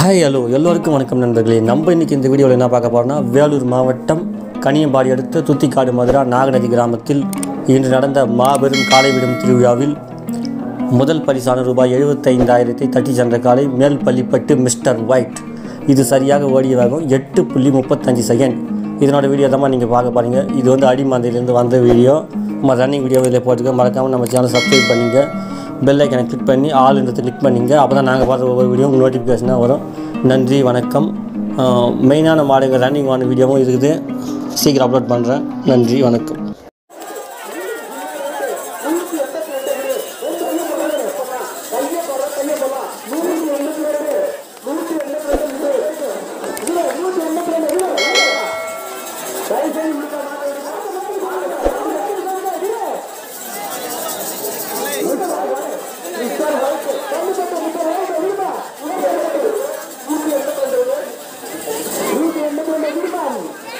hi hello எல்லோருக்கும் வணக்கம் நண்பர்களே நம்ம இன்னைக்கு இந்த வீடியோவில் என்ன பார்க்க போறோம்னா வேலூர் மாவட்டம் கனியம்பாடி அடுத்த துத்திக்காடு மதுரா நாகநதி கிராமத்தில் இன்று நடந்த மாபெரும் காலை விடும் திருவிழாவில் முதல் பரிசான ரூபாய் எழுபத்தைந்தாயிரத்தை தட்டி சென்ற காலை மேல் பள்ளிப்பட்டு மிஸ்டர் ஒயிட் இது சரியாக ஓடிய வேகம் எட்டு புள்ளி முப்பத்தஞ்சு செகண்ட் இதனோட வீடியோ தான் நீங்கள் பார்க்க போறீங்க இது வந்து அடிமாந்தையிலேருந்து வந்த வீடியோ நம்ம ரன்னிங் வீடியோ இதில் போட்டுக்க மறக்காமல் நம்ம சேனல் சப்ஸ்கிரைப் பண்ணிங்க பெல் ஐக்கனை கிளிக் பண்ணி ஆல்ன்றதை கிளிக் பண்ணிங்க அப்போ தான் நாங்கள் பார்க்குற ஒவ்வொரு வீடியோ உங்களுக்கு நோட்டிஃபிகேஷனாக வரும் நன்றி வணக்கம் மெயினான மாடுகள் ரன்னிங் ஆன வீடியோவும் இருக்குது சீக்கிரம் அப்லோட் பண்ணுறேன் நன்றி வணக்கம்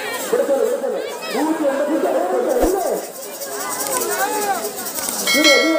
வீடு